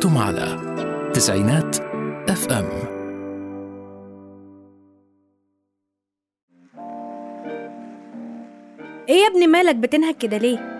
أنتم على تسعينات اف ام ايه يا ابني مالك بتنهك كده ليه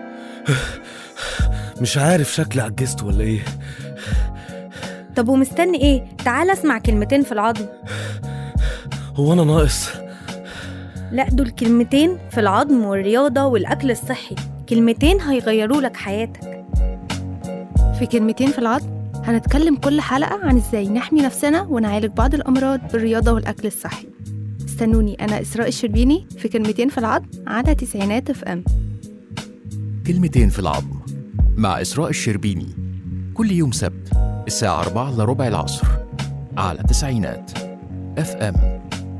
مش عارف شكلي عجزت ولا ايه طب ومستني ايه تعال اسمع كلمتين في العظم هو انا ناقص لا دول كلمتين في العظم والرياضة والأكل الصحي كلمتين هيغيروا لك حياتك في كلمتين في العظم هنتكلم كل حلقة عن ازاي نحمي نفسنا ونعالج بعض الأمراض بالرياضة والأكل الصحي استنوني أنا إسراء الشربيني في كلمتين في العظم على تسعينات اف ام كلمتين في العظم مع إسراء الشربيني كل يوم سبت الساعة 4 إلا ربع العصر على تسعينات اف ام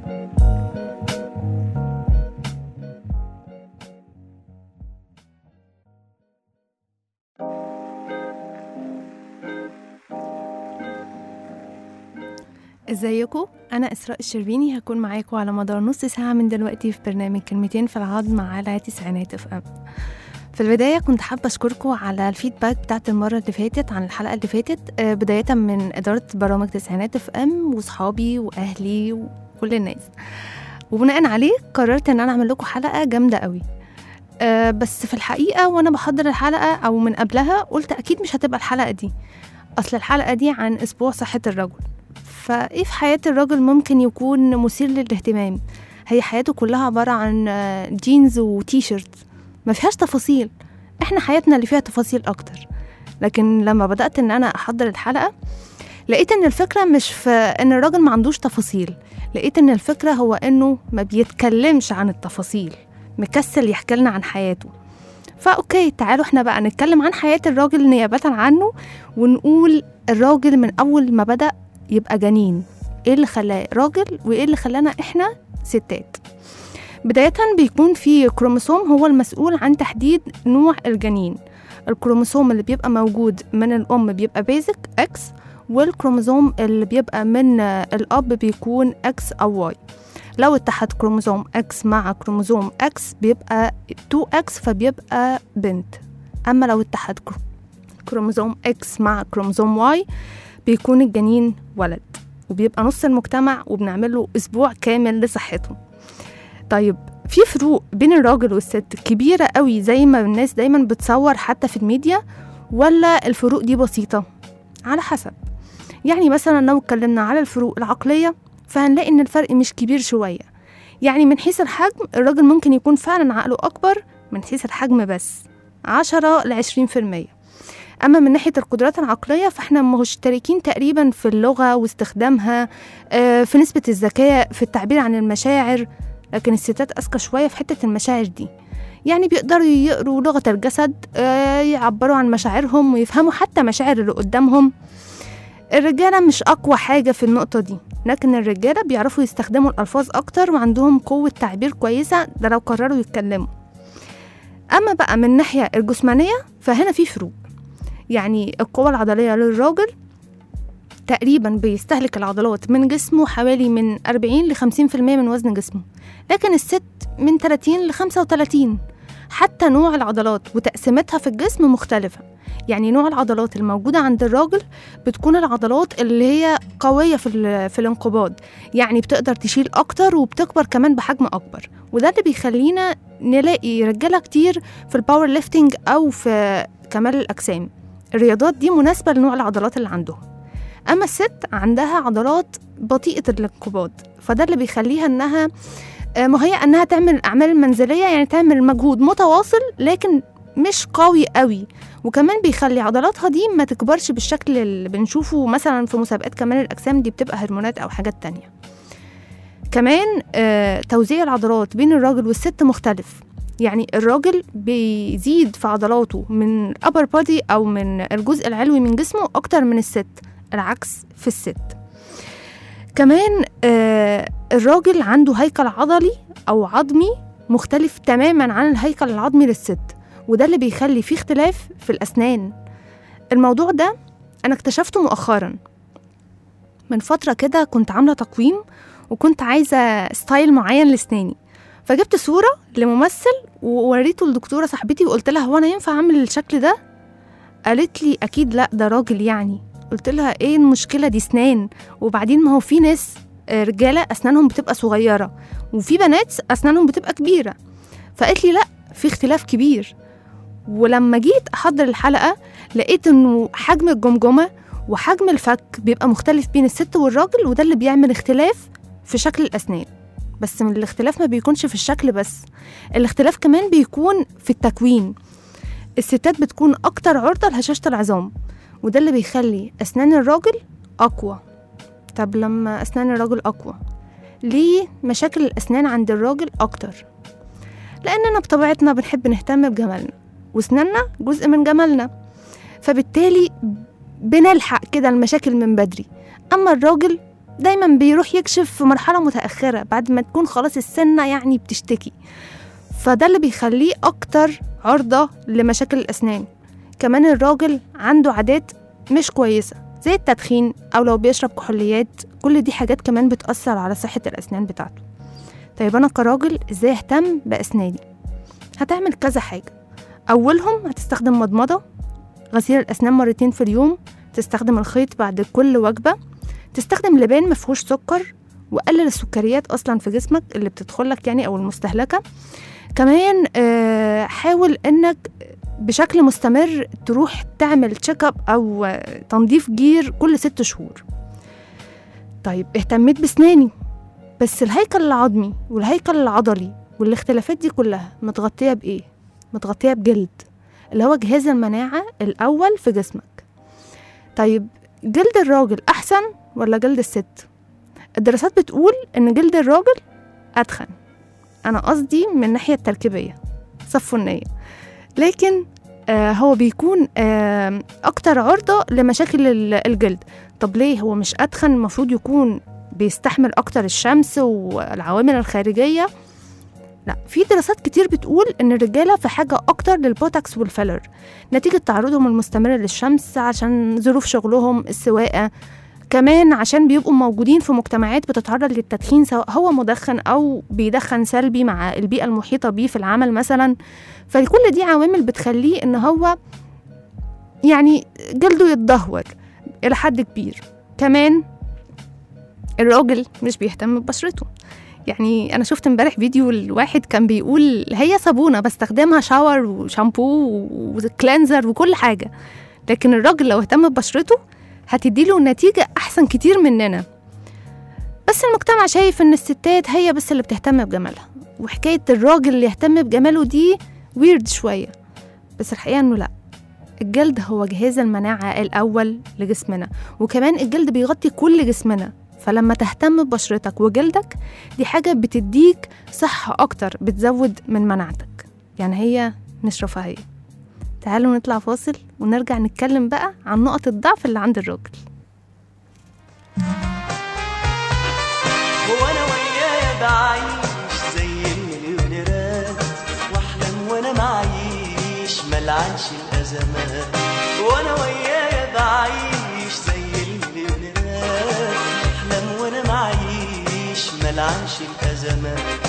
ازيكم أنا إسراء الشربيني هكون معاكم على مدار نص ساعة من دلوقتي في برنامج كلمتين في العظم على تسعينات اف ام في البداية كنت حابة أشكركم على الفيدباك بتاعت المرة اللي فاتت عن الحلقة اللي فاتت آه، بداية من إدارة برامج تسعينات اف ام وصحابي وأهلي وكل الناس وبناء عليه قررت إن أنا أعمل لكم حلقة جامدة قوي أه بس في الحقيقة وأنا بحضر الحلقة أو من قبلها قلت أكيد مش هتبقى الحلقة دي أصل الحلقة دي عن أسبوع صحة الرجل فإيه في حياة الراجل ممكن يكون مثير للاهتمام هي حياته كلها عبارة عن آه، جينز وتيشيرت ما فيهاش تفاصيل احنا حياتنا اللي فيها تفاصيل اكتر لكن لما بدأت ان انا احضر الحلقة لقيت ان الفكرة مش في ان الراجل ما عندوش تفاصيل لقيت ان الفكرة هو انه ما بيتكلمش عن التفاصيل مكسل يحكي لنا عن حياته فاوكي تعالوا احنا بقى نتكلم عن حياة الراجل نيابة عنه ونقول الراجل من اول ما بدأ يبقى جنين ايه اللي خلاه راجل وايه اللي خلانا احنا ستات بداية بيكون في كروموسوم هو المسؤول عن تحديد نوع الجنين الكروموسوم اللي بيبقى موجود من الأم بيبقى بيزك اكس والكروموسوم اللي بيبقى من الأب بيكون اكس أو واي لو اتحد كروموسوم اكس مع كروموسوم اكس بيبقى 2 اكس فبيبقى بنت أما لو اتحد كرو- كروموسوم اكس مع كروموسوم واي بيكون الجنين ولد وبيبقى نص المجتمع وبنعمله أسبوع كامل لصحته طيب في فروق بين الراجل والست كبيرة قوي زي ما الناس دايما بتصور حتى في الميديا ولا الفروق دي بسيطة على حسب يعني مثلا لو اتكلمنا على الفروق العقلية فهنلاقي ان الفرق مش كبير شوية يعني من حيث الحجم الراجل ممكن يكون فعلا عقله أكبر من حيث الحجم بس عشرة لعشرين في المية أما من ناحية القدرات العقلية فإحنا مشتركين تقريبا في اللغة واستخدامها آه، في نسبة الذكاء في التعبير عن المشاعر لكن الستات أذكى شوية في حتة المشاعر دي يعني بيقدروا يقروا لغة الجسد آه، يعبروا عن مشاعرهم ويفهموا حتى مشاعر اللي قدامهم الرجالة مش أقوى حاجة في النقطة دي لكن الرجالة بيعرفوا يستخدموا الألفاظ أكتر وعندهم قوة تعبير كويسة ده لو قرروا يتكلموا أما بقى من الناحية الجسمانية فهنا في فروق يعني القوة العضلية للراجل تقريبا بيستهلك العضلات من جسمه حوالي من 40 ل 50% من وزن جسمه لكن الست من 30 ل 35 حتى نوع العضلات وتقسيمتها في الجسم مختلفة يعني نوع العضلات الموجودة عند الراجل بتكون العضلات اللي هي قوية في, ال- في الانقباض يعني بتقدر تشيل أكتر وبتكبر كمان بحجم أكبر وده اللي بيخلينا نلاقي رجالة كتير في الباور ليفتنج أو في كمال الأجسام الرياضات دي مناسبة لنوع العضلات اللي عندهم أما الست عندها عضلات بطيئة الانقباض فده اللي بيخليها إنها آه، مهيئة إنها تعمل الأعمال المنزلية يعني تعمل مجهود متواصل لكن مش قوي قوي وكمان بيخلي عضلاتها دي ما تكبرش بالشكل اللي بنشوفه مثلا في مسابقات كمال الأجسام دي بتبقى هرمونات أو حاجات تانية كمان آه، توزيع العضلات بين الراجل والست مختلف يعني الراجل بيزيد في عضلاته من الأبر بادي أو من الجزء العلوي من جسمه أكتر من الست العكس في الست كمان آه الراجل عنده هيكل عضلي أو عظمي مختلف تماما عن الهيكل العظمي للست وده اللي بيخلي فيه اختلاف في الأسنان الموضوع ده أنا اكتشفته مؤخرا من فترة كده كنت عاملة تقويم وكنت عايزة ستايل معين لسناني فجبت صورة لممثل ووريته لدكتورة صاحبتي وقلت لها هو أنا ينفع أعمل الشكل ده؟ قالت لي أكيد لأ ده راجل يعني قلت لها ايه المشكله دي اسنان وبعدين ما هو في ناس آه، رجاله اسنانهم بتبقى صغيره وفي بنات اسنانهم بتبقى كبيره فقالت لي لا في اختلاف كبير ولما جيت احضر الحلقه لقيت انه حجم الجمجمه وحجم الفك بيبقى مختلف بين الست والراجل وده اللي بيعمل اختلاف في شكل الاسنان بس من الاختلاف ما بيكونش في الشكل بس الاختلاف كمان بيكون في التكوين الستات بتكون اكتر عرضه لهشاشه العظام وده اللي بيخلي اسنان الراجل اقوى طب لما اسنان الراجل اقوى ليه مشاكل الاسنان عند الراجل اكتر لاننا بطبيعتنا بنحب نهتم بجمالنا واسناننا جزء من جمالنا فبالتالي بنلحق كده المشاكل من بدري اما الراجل دايما بيروح يكشف في مرحله متاخره بعد ما تكون خلاص السنه يعني بتشتكي فده اللي بيخليه اكتر عرضه لمشاكل الاسنان كمان الراجل عنده عادات مش كويسه زي التدخين او لو بيشرب كحوليات كل دي حاجات كمان بتاثر على صحه الاسنان بتاعته طيب انا كراجل ازاي اهتم باسناني هتعمل كذا حاجه اولهم هتستخدم مضمضه غسيل الاسنان مرتين في اليوم تستخدم الخيط بعد كل وجبه تستخدم لبان مفيهوش سكر وقلل السكريات اصلا في جسمك اللي بتدخلك يعني او المستهلكه كمان آه، حاول انك بشكل مستمر تروح تعمل تشيك اب او آه، تنظيف جير كل ست شهور طيب اهتميت بسناني بس الهيكل العظمي والهيكل العضلي والاختلافات دي كلها متغطيه بايه متغطيه بجلد اللي هو جهاز المناعه الاول في جسمك طيب جلد الراجل احسن ولا جلد الست الدراسات بتقول ان جلد الراجل اتخن انا قصدي من الناحيه التركيبيه صفنيه لكن آه هو بيكون آه اكتر عرضه لمشاكل ال- الجلد طب ليه هو مش اتخن المفروض يكون بيستحمل اكتر الشمس والعوامل الخارجيه لا في دراسات كتير بتقول ان الرجاله في حاجه اكتر للبوتوكس والفيلر نتيجه تعرضهم المستمر للشمس عشان ظروف شغلهم السواقه كمان عشان بيبقوا موجودين في مجتمعات بتتعرض للتدخين سواء هو مدخن او بيدخن سلبي مع البيئه المحيطه بيه في العمل مثلا فكل دي عوامل بتخليه ان هو يعني جلده يتدهور الى حد كبير كمان الراجل مش بيهتم ببشرته يعني انا شفت امبارح فيديو الواحد كان بيقول هي صابونه بستخدمها شاور وشامبو وكلينزر وكل حاجه لكن الراجل لو اهتم ببشرته هتديله نتيجه احسن كتير مننا بس المجتمع شايف ان الستات هي بس اللي بتهتم بجمالها وحكايه الراجل اللي يهتم بجماله دي ويرد شويه بس الحقيقه انه لا الجلد هو جهاز المناعه الاول لجسمنا وكمان الجلد بيغطي كل جسمنا فلما تهتم ببشرتك وجلدك دي حاجة بتديك صحة أكتر بتزود من مناعتك يعني هي مش رفاهية تعالوا نطلع فاصل ونرجع نتكلم بقى عن نقط الضعف اللي عند الراجل هو انا وياه بعيش زي المليونيرات واحلم وانا معيش ملعنش الازمات وانا وياه بعيش زي المليونيرات واحلم وانا معيش ملعنش الازمات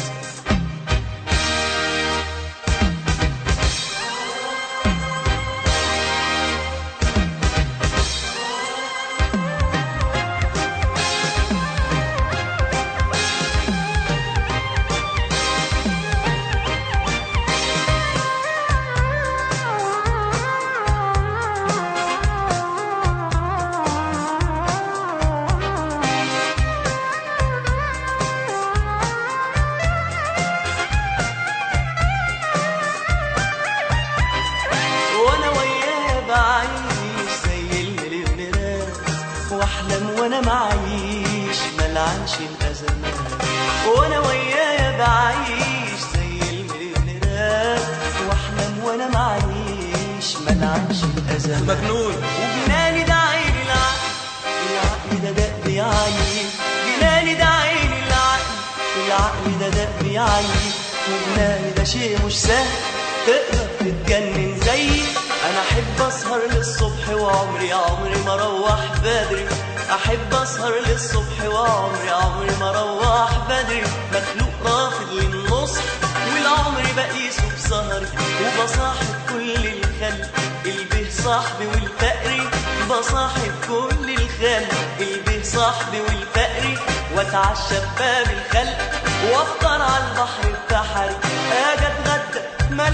وانا وياه بعيش زي المليونيرات واحلم وانا معيش ملعنش الازمات وانا وياه بعيش زي المليونيرات واحلم وانا معيش ملعنش الازمات مجنون وجناني ده عيني العقل العقل ده دق بيعيي جناني ده عيني العقل العقل ده دق بيعيي وجناني ده شيء مش سهل تقدر تتجنن زيي انا احب اسهر للصبح وعمري عمري ما اروح بدري احب اسهر للصبح وعمري عمري ما اروح بدري مخلوق رافض للنصح والعمر بقيسه بسهري وبصاحب كل الخلق البه صاحبي والفقري بصاحب كل الخلق البه صاحبي والفقري واتعشى بباب الخلق وافطر على البحر البحري اجي اتغدى ما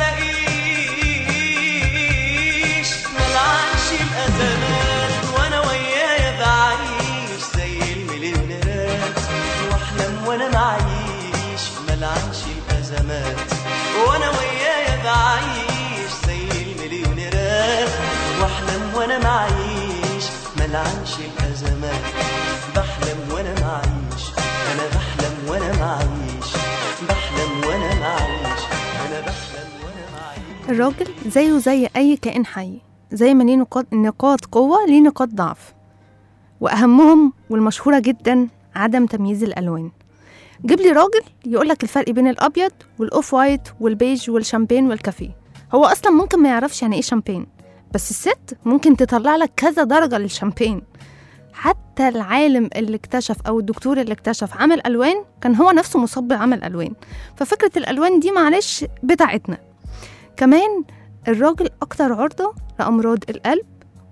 الاقيش ملعنش الازمات وانا ويايا بعيش زي المليونيرات واحلم وانا معيش ملعنش الازمات وانا ويايا بعيش زي المليونيرات واحلم وانا معيش ملعنش الازمات بحلم وانا معيش انا بحلم وانا معيش بحلم وانا معيش انا بحلم وانا معيش الراجل زيه زي أي كائن حي زي ما ليه نقاط, نقاط قوة ليه نقاط ضعف وأهمهم والمشهورة جدا عدم تمييز الألوان جيب لي راجل يقولك الفرق بين الأبيض والأوف وايت والبيج والشامبين والكافيه هو أصلا ممكن ما يعرفش يعني إيه شامبين بس الست ممكن تطلع لك كذا درجة للشامبين حتى العالم اللي اكتشف أو الدكتور اللي اكتشف عمل ألوان كان هو نفسه مصاب بعمل ألوان ففكرة الألوان دي معلش بتاعتنا كمان الراجل أكتر عرضة لأمراض القلب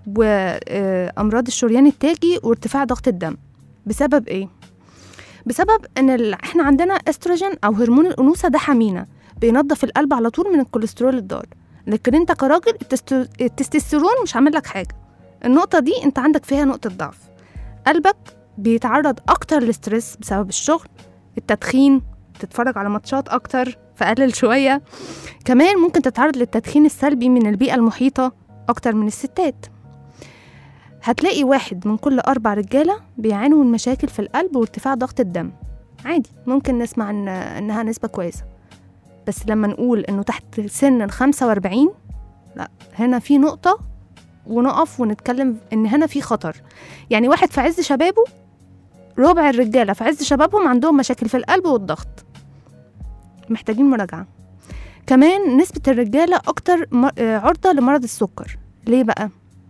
وأمراض الشريان التاجي وارتفاع ضغط الدم بسبب إيه؟ بسبب إن ال... إحنا عندنا استروجين أو هرمون الأنوثة ده حمينا بينظف القلب على طول من الكوليسترول الضار لكن أنت كراجل التستو... التستوستيرون مش عامل لك حاجة النقطة دي أنت عندك فيها نقطة ضعف قلبك بيتعرض أكتر للستريس بسبب الشغل التدخين تتفرج على ماتشات أكتر فقلل شوية كمان ممكن تتعرض للتدخين السلبي من البيئة المحيطة أكتر من الستات هتلاقي واحد من كل أربع رجالة بيعانوا من مشاكل في القلب وارتفاع ضغط الدم عادي ممكن نسمع إن إنها نسبة كويسة بس لما نقول إنه تحت سن الخمسة وأربعين لا هنا في نقطة ونقف ونتكلم إن هنا في خطر يعني واحد في عز شبابه ربع الرجالة في عز شبابهم عندهم مشاكل في القلب والضغط محتاجين مراجعة كمان نسبة الرجالة أكتر م- آه، عرضة لمرض السكر ليه بقى؟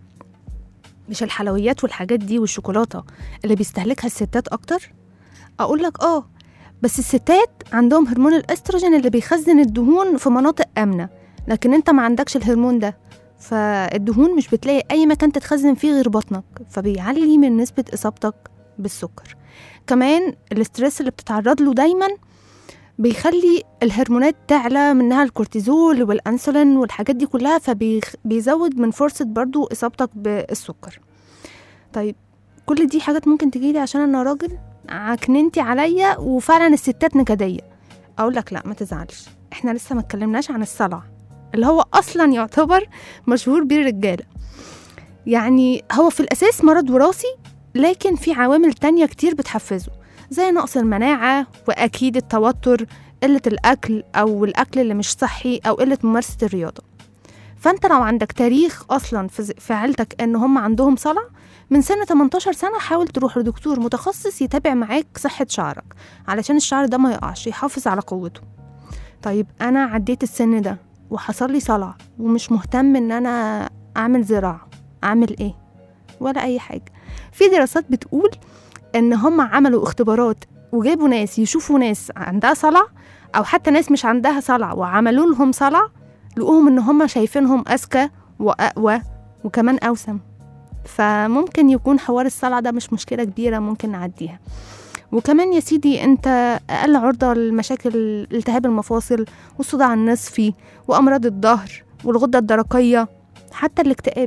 مش الحلويات والحاجات دي والشوكولاتة اللي بيستهلكها الستات أكتر؟ أقول لك آه بس الستات عندهم هرمون الأستروجين اللي بيخزن الدهون في مناطق آمنة لكن أنت ما عندكش الهرمون ده فالدهون مش بتلاقي أي مكان تتخزن فيه غير بطنك فبيعلي من نسبة إصابتك بالسكر كمان الاسترس اللي بتتعرض له دايما بيخلي الهرمونات تعلى منها الكورتيزول والانسولين والحاجات دي كلها فبيزود من فرصة برضو إصابتك بالسكر طيب كل دي حاجات ممكن تجيلي عشان أنا راجل عكننتي عليا وفعلا الستات نكدية أقول لك لا ما تزعلش احنا لسه ما اتكلمناش عن الصلع اللي هو أصلا يعتبر مشهور بيه الرجالة يعني هو في الأساس مرض وراثي لكن في عوامل تانية كتير بتحفزه زي نقص المناعة وأكيد التوتر قلة الأكل أو الأكل اللي مش صحي أو قلة ممارسة الرياضة فأنت لو عندك تاريخ أصلا في ز- في عيلتك إن هم عندهم صلع من سن 18 سنة حاول تروح لدكتور متخصص يتابع معاك صحة شعرك علشان الشعر ده ما يقعش يحافظ على قوته طيب أنا عديت السن ده وحصل لي صلع ومش مهتم إن أنا أعمل زراعة أعمل إيه ولا أي حاجة في دراسات بتقول ان هم عملوا اختبارات وجابوا ناس يشوفوا ناس عندها صلع او حتى ناس مش عندها صلع وعملوا لهم صلع لقوهم ان هم شايفينهم اذكى واقوى وكمان اوسم فممكن يكون حوار الصلع ده مش مشكلة كبيرة ممكن نعديها وكمان يا سيدي انت اقل عرضة لمشاكل التهاب المفاصل والصداع النصفي وامراض الظهر والغدة الدرقية حتى الاكتئاب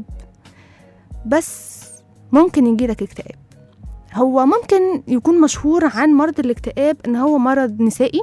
بس ممكن يجيلك اكتئاب هو ممكن يكون مشهور عن مرض الاكتئاب ان هو مرض نسائي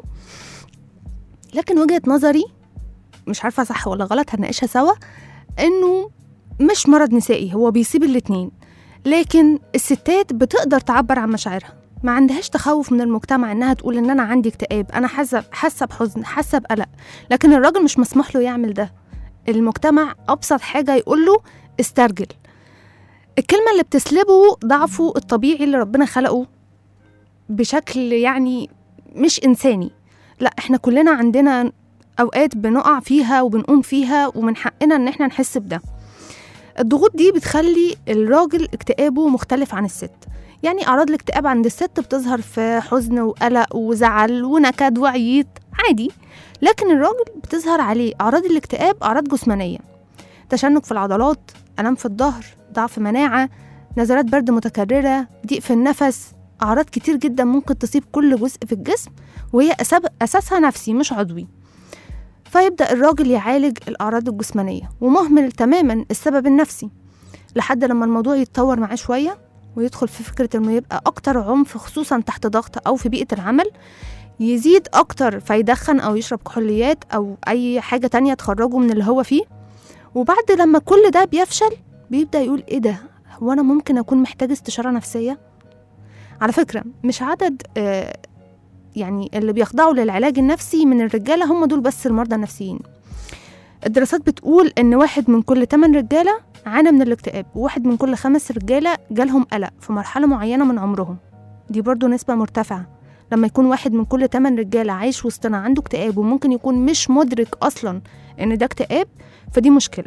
لكن وجهة نظري مش عارفة صح ولا غلط هنناقشها سوا انه مش مرض نسائي هو بيصيب الاتنين لكن الستات بتقدر تعبر عن مشاعرها ما عندهاش تخوف من المجتمع انها تقول ان انا عندي اكتئاب انا حاسه حاسه بحزن حاسه بقلق لكن الراجل مش مسموح له يعمل ده المجتمع ابسط حاجه يقول له استرجل الكلمة اللي بتسلبه ضعفه الطبيعي اللي ربنا خلقه بشكل يعني مش إنساني لا احنا كلنا عندنا أوقات بنقع فيها وبنقوم فيها ومن حقنا إن احنا نحس بده الضغوط دي بتخلي الراجل اكتئابه مختلف عن الست يعني أعراض الاكتئاب عند الست بتظهر في حزن وقلق وزعل ونكد وعييط عادي لكن الراجل بتظهر عليه أعراض الاكتئاب أعراض جسمانية تشنج في العضلات ألم في الظهر ضعف مناعة نزلات برد متكررة ضيق في النفس أعراض كتير جدا ممكن تصيب كل جزء في الجسم وهي أساب- أساسها نفسي مش عضوي فيبدأ الراجل يعالج الأعراض الجسمانية ومهمل تماما السبب النفسي لحد لما الموضوع يتطور معاه شوية ويدخل في فكرة إنه يبقى أكتر عنف خصوصا تحت ضغط أو في بيئة العمل يزيد أكتر فيدخن أو يشرب كحوليات أو أي حاجة تانية تخرجه من اللي هو فيه وبعد لما كل ده بيفشل بيبدأ يقول إيه ده هو أنا ممكن أكون محتاج استشارة نفسية على فكرة مش عدد آه يعني اللي بيخضعوا للعلاج النفسي من الرجالة هم دول بس المرضى النفسيين الدراسات بتقول إن واحد من كل 8 رجالة عانى من الاكتئاب وواحد من كل خمس رجالة جالهم قلق في مرحلة معينة من عمرهم دي برضو نسبة مرتفعة لما يكون واحد من كل 8 رجالة عايش وسطنا عنده اكتئاب وممكن يكون مش مدرك أصلا إن ده اكتئاب فدي مشكلة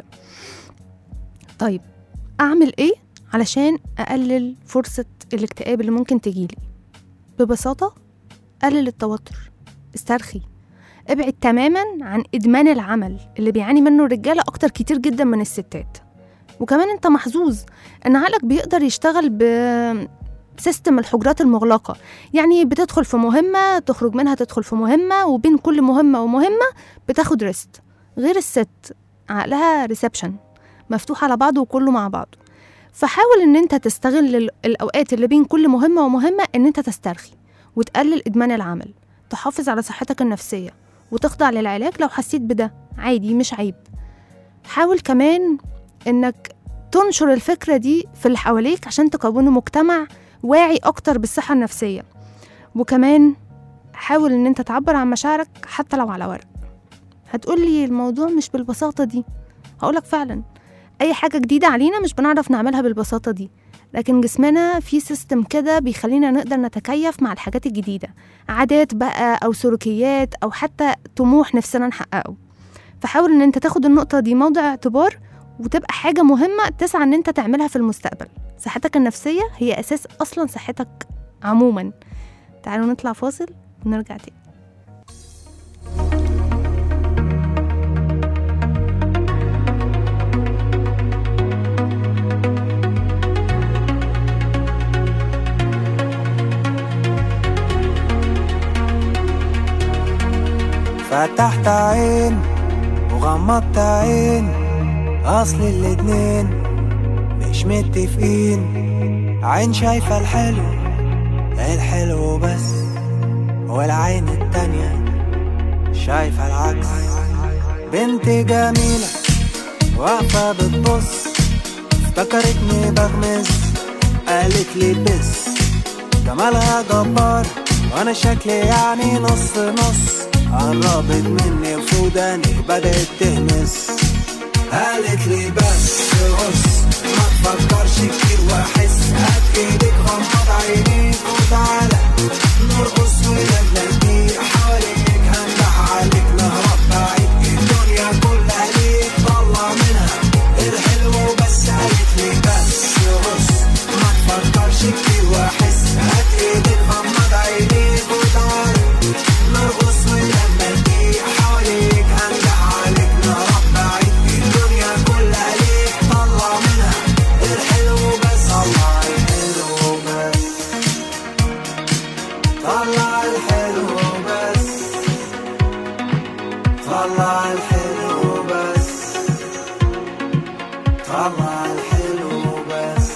طيب أعمل إيه علشان أقلل فرصة الاكتئاب اللي ممكن تجيلي ببساطة قلل التوتر استرخي ابعد تماما عن إدمان العمل اللي بيعاني منه الرجالة أكتر كتير جدا من الستات وكمان انت محظوظ ان عقلك بيقدر يشتغل ب سيستم الحجرات المغلقة يعني بتدخل في مهمة تخرج منها تدخل في مهمة وبين كل مهمة ومهمة بتاخد ريست غير الست عقلها ريسبشن مفتوح على بعضه وكله مع بعضه فحاول ان انت تستغل ال- الاوقات اللي بين كل مهمة ومهمة ان انت تسترخي وتقلل ادمان العمل تحافظ على صحتك النفسية وتخضع للعلاج لو حسيت بده عادي مش عيب حاول كمان انك تنشر الفكرة دي في اللي حواليك عشان تكونوا مجتمع واعي اكتر بالصحة النفسية وكمان حاول ان انت تعبر عن مشاعرك حتى لو على ورق هتقولي الموضوع مش بالبساطة دي هقولك فعلا اي حاجة جديدة علينا مش بنعرف نعملها بالبساطة دي لكن جسمنا في سيستم كده بيخلينا نقدر نتكيف مع الحاجات الجديدة عادات بقى أو سلوكيات أو حتى طموح نفسنا نحققه فحاول ان انت تاخد النقطة دي موضع اعتبار وتبقى حاجة مهمة تسعى ان انت تعملها في المستقبل صحتك النفسية هي أساس أصلا صحتك عموما تعالوا نطلع فاصل ونرجع تاني فتحت عين وغمضت عين اصل الاتنين مش متفقين عين شايفة الحلو الحلو بس والعين التانية شايفة العكس بنت جميلة واقفة بتبص افتكرتني بغمز قالت لي بس جمالها جبار وانا شكلي يعني نص نص قربت مني وفوداني بدأت تهمس قالت لي بس بص ما تفكرش كتير واحس هات ايدك غمض عينيك وتعالى نرقص ونبلدي حواليك هنجح عليك نهرب بعيد الدنيا كلها ليك طلع منها الحلو بس قالت لي بس بص ما تفكرش كتير واحس هات ايدك غمض عينيك وتعالى نرقص ونبلدي حواليك هنجح عليك نهرب بعيد الدنيا كلها ليك طلع منها الحلو بس طلع الحلو بس طلع الحلو بس طلع الحلو بس طلع الحلو بس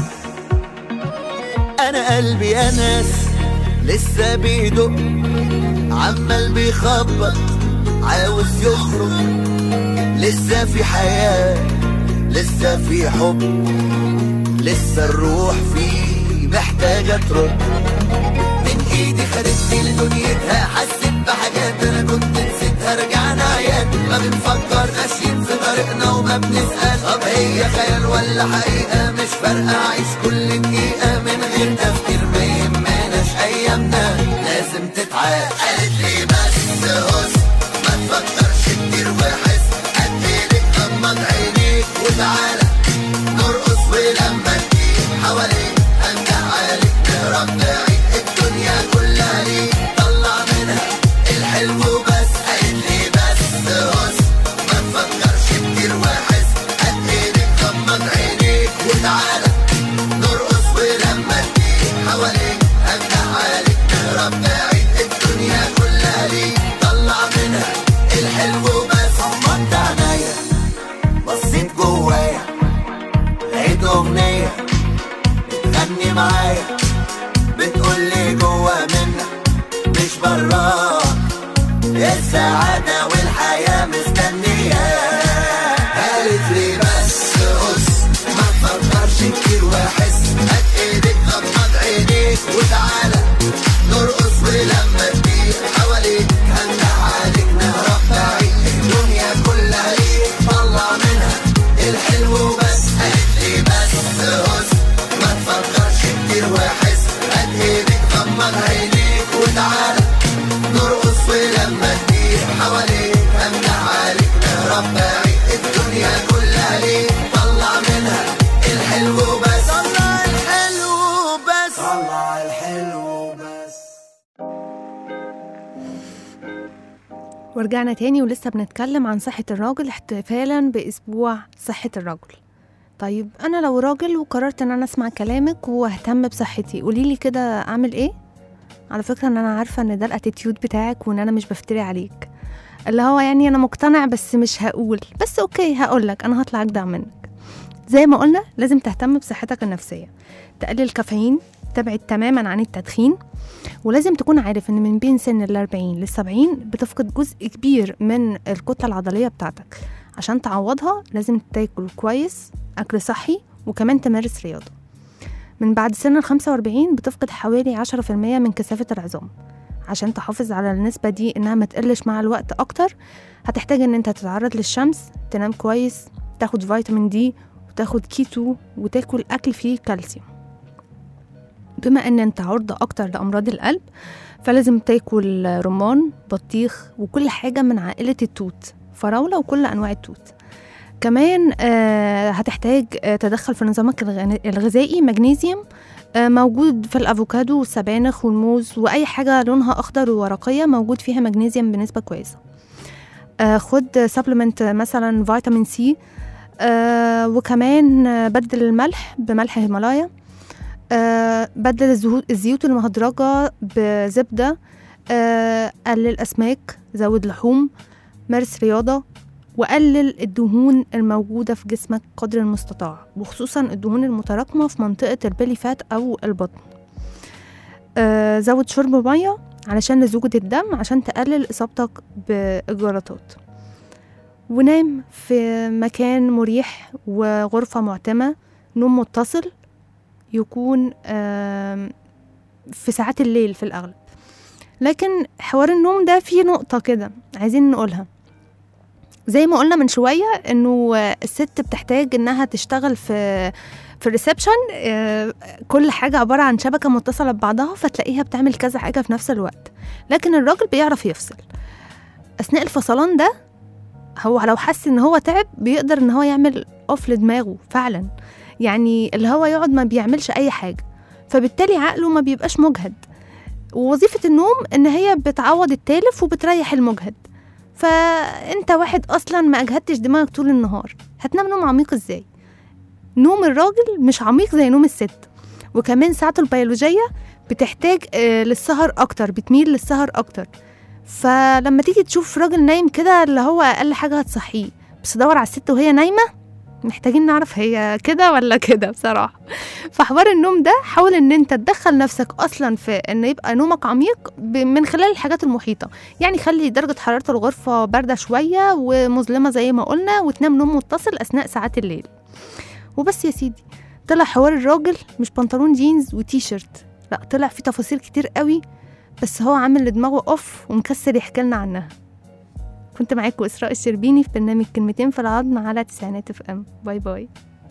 انا قلبي انس لسه بيدق عمال بيخبط عاوز يخرج لسه في حياة لسه في حب لسه الروح فيه محتاجة ترد من ايدي خدتني لدنيتها حسيت بحاجات انا كنت نسيتها رجعنا عيان ما بنفكر ماشيين في طريقنا وما بنسأل طب هي خيال ولا حقيقة مش فارقة اعيش كل دقيقة من غير تفكير ما يهمناش ايامنا لازم تتعاد قالت لي بس هس ما تفكرش كتير وحس قد ايدك غمض عينيك وتعالى نرقص ولما تجيب حواليك هنجح عليك نهرب بعيد الدنيا كلها ليك طلع منها الحلو بس قالت لي بس هس ما تفكرش كتير وحس قد ايدك غمض عينيك وتعالى معايا بتقولي جوا منك مش براك السعادة والحياة مستنياك قالت لي بس قص ما تفكرش كتير واحس هات ايدك غمض عينيك وتعالى نرقص ولما تضيق حواليك هنده عليك نهرب بعيد الدنيا كلها ليك طلع منها الحلو بس قالت لي بس قص ما تفكرش كتير واحس هات ايدك غمض عينيك وتعالى نرقص ولما تضيق حواليك هنده عليك نهرب بعيد الدنيا كلها ليك طلع منها الحلو بس طلع الحلو بس طلع الحلو بس ورجعنا تاني ولسه بنتكلم عن صحة الراجل احتفالا بأسبوع صحة الرجل طيب أنا لو راجل وقررت إن أنا أسمع كلامك واهتم بصحتي قوليلي كده أعمل إيه؟ على فكرة إن أنا عارفة إن ده الاتيتيود بتاعك وإن أنا مش بفتري عليك اللي هو يعني أنا مقتنع بس مش هقول بس أوكي هقولك أنا هطلع أجدع منك زي ما قلنا لازم تهتم بصحتك النفسية تقلل الكافيين تبعد تماما عن التدخين ولازم تكون عارف ان من بين سن ال 40 لل 70 بتفقد جزء كبير من الكتله العضليه بتاعتك عشان تعوضها لازم تاكل كويس اكل صحي وكمان تمارس رياضه من بعد سن ال 45 بتفقد حوالي 10% من كثافه العظام عشان تحافظ على النسبة دي إنها ما تقلش مع الوقت أكتر هتحتاج إن أنت تتعرض للشمس تنام كويس تاخد فيتامين دي وتاخد كيتو وتاكل أكل فيه كالسيوم بما ان انت عرضة اكتر لامراض القلب فلازم تاكل رمان بطيخ وكل حاجة من عائلة التوت فراولة وكل انواع التوت كمان آه هتحتاج آه تدخل في نظامك الغنا- الغذائي مغنيسيوم آه موجود في الافوكادو والسبانخ والموز واي حاجة لونها اخضر وورقية موجود فيها مغنيسيوم بنسبة كويسة آه خد سبلمنت مثلا فيتامين سي آه وكمان آه، بدل الملح بملح هيمالايا آه بدل الزهو- الزيوت المهدرجة بزبدة آه قلل أسماك زود لحوم مارس رياضة وقلل الدهون الموجودة في جسمك قدر المستطاع وخصوصا الدهون المتراكمة في منطقة البيلي فات أو البطن آه زود شرب مية علشان لزوجة الدم عشان تقلل إصابتك بالجلطات ونام في مكان مريح وغرفة معتمة نوم متصل يكون آم، في ساعات الليل في الأغلب لكن حوار النوم ده فيه نقطة كده عايزين نقولها زي ما قلنا من شوية انه آه، الست بتحتاج انها تشتغل في في الريسبشن آه، كل حاجة عبارة عن شبكة متصلة ببعضها فتلاقيها بتعمل كذا حاجة في نفس الوقت لكن الراجل بيعرف يفصل أثناء الفصلان ده هو لو حس ان هو تعب بيقدر ان هو يعمل اوف لدماغه فعلا يعني اللي هو يقعد ما بيعملش اي حاجه فبالتالي عقله ما بيبقاش مجهد ووظيفه النوم ان هي بتعوض التالف وبتريح المجهد فانت واحد اصلا ما اجهدتش دماغك طول النهار هتنام نوم عميق ازاي نوم الراجل مش عميق زي نوم الست وكمان ساعته البيولوجيه بتحتاج آه، للسهر اكتر بتميل للسهر اكتر فلما تيجي تشوف راجل نايم كده اللي هو اقل حاجه هتصحيه بس دور على الست وهي نايمه محتاجين نعرف هي كده ولا كده بصراحه فحوار النوم ده حاول ان انت تدخل نفسك اصلا في ان يبقى نومك عميق ب- من خلال الحاجات المحيطه يعني خلي درجه حراره الغرفه بارده شويه ومظلمه زي ما قلنا وتنام نوم متصل اثناء ساعات الليل وبس يا سيدي طلع حوار الراجل مش بنطلون جينز وتي شيرت لا طلع فيه تفاصيل كتير قوي بس هو عامل لدماغه اوف ومكسر يحكي لنا عنها كنت معاكم اسراء الشربيني في برنامج كلمتين في العظم على تسعينات اف ام باي باي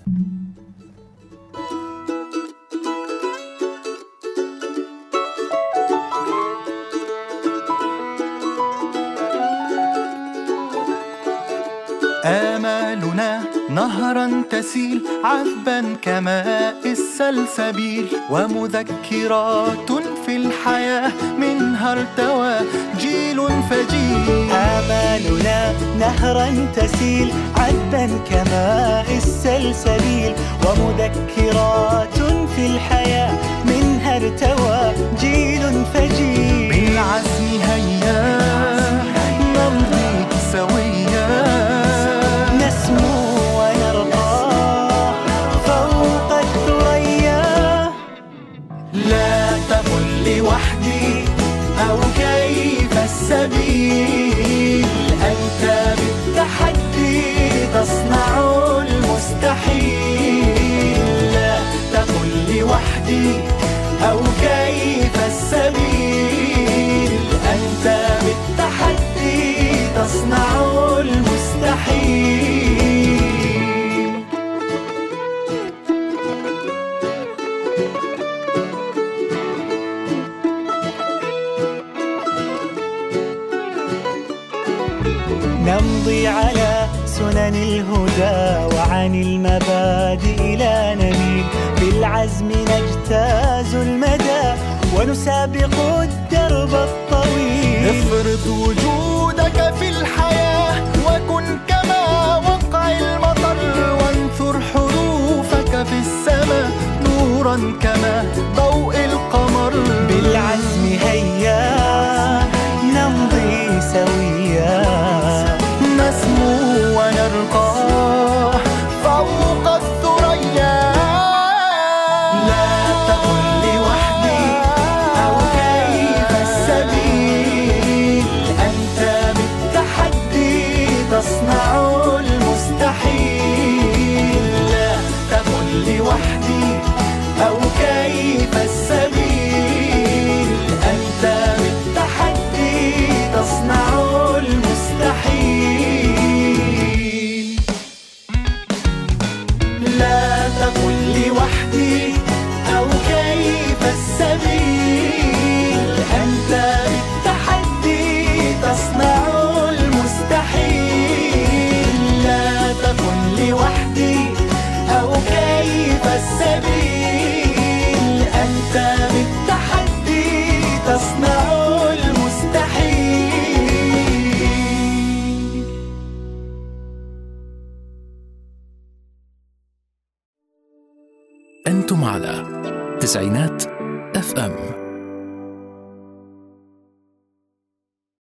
آمالنا نهرا تسيل عذبا كماء السلسبيل ومذكرات في الحياة منها ارتوى جيل فجيل آمالنا نهرا تسيل عذبا كماء السلسبيل ومذكرات في الحياة منها ارتوى جيل فجيل بالعزم هيا نمضي سويا نسمو ونرقى فوق الثريا وحدي أو كيف السبيل أنت بالتحدي تصنع المستحيل نمضي على سنن الهدى وعن المبادئ لا نميل بالعزم نجتاز المدى ونسابق الدرب الطويل افرض وجودك في الحياة وكن كما وقع المطر وانثر حروفك في السماء نورا كما ضوء القمر بالعزم هيا نمضي سويا نسمو ونرقى فوق الثريا لا تقل لوحدي أو كيف السبيل أنت بالتحدي تصنع المستحيل لا تقل لوحدي أو كيف السبيل أنت بالتحدي تصنع المستحيل لا تقل لوحدي أو كيف السبيل أنت بالتحدي تصنع المستحيل لا تكن لوحدي أو كيف السبيل أنت بالتحدي تصنع المستحيل أنتم على تسعينات اف ام